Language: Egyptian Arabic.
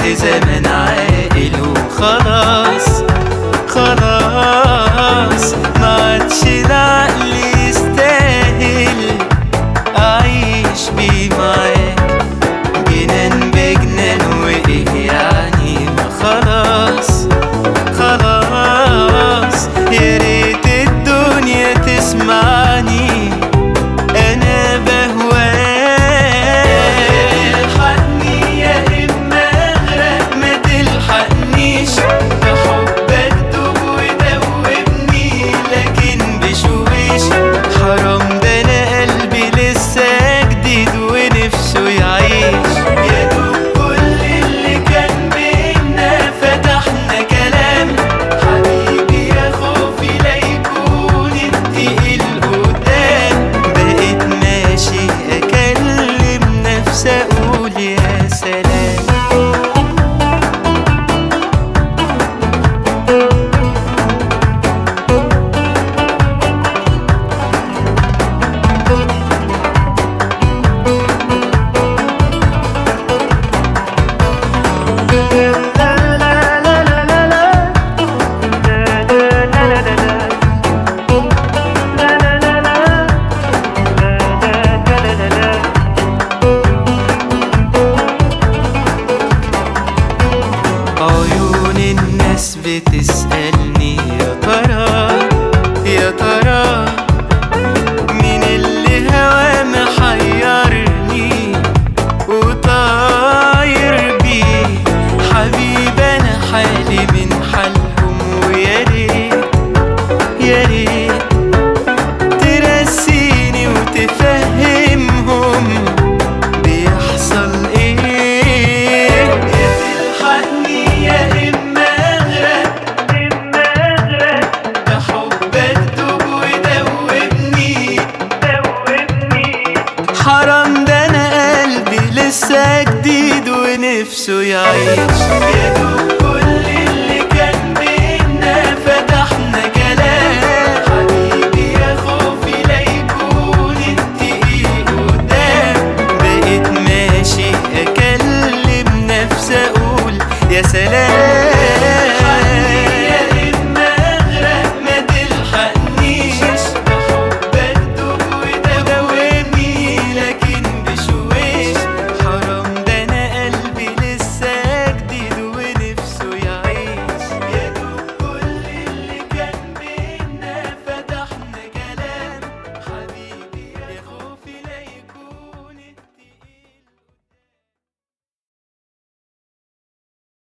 زمن عاقل وخلاص خلاص ما عادش العقل يستاهل أعيش بيه معاك جنان بجنان وإيه يعني ما خلاص خلاص يا ريت الدنيا تسمعني انا بهواك تلحقني يا اما اغرق ما تلحقنيش بحبك دوب ودوبني لكن بشويش حرام ده انا قلبي لسه جديد ونفسه يعيش يا دوب كل اللي كان بينا فتحنا كلام حبيبي يا خوفي لا يكون التقيل قدام بقيت ماشي اكلم نفسي اقول يا سلام عيون الناس بتسألني يا ترى يا ترى مين اللي هوا محيرني وطاير بيه حبيب انا حالي من حالهم ويا ريت يا ريت ترسيني وتفهمهم بيحصل ايه يا تلحقني يا اما اغرق اما اغرق بحبك دوب ودوبني دوبني حرام ده انا قلبي لسه جديد ونفسه يعيش يا دوب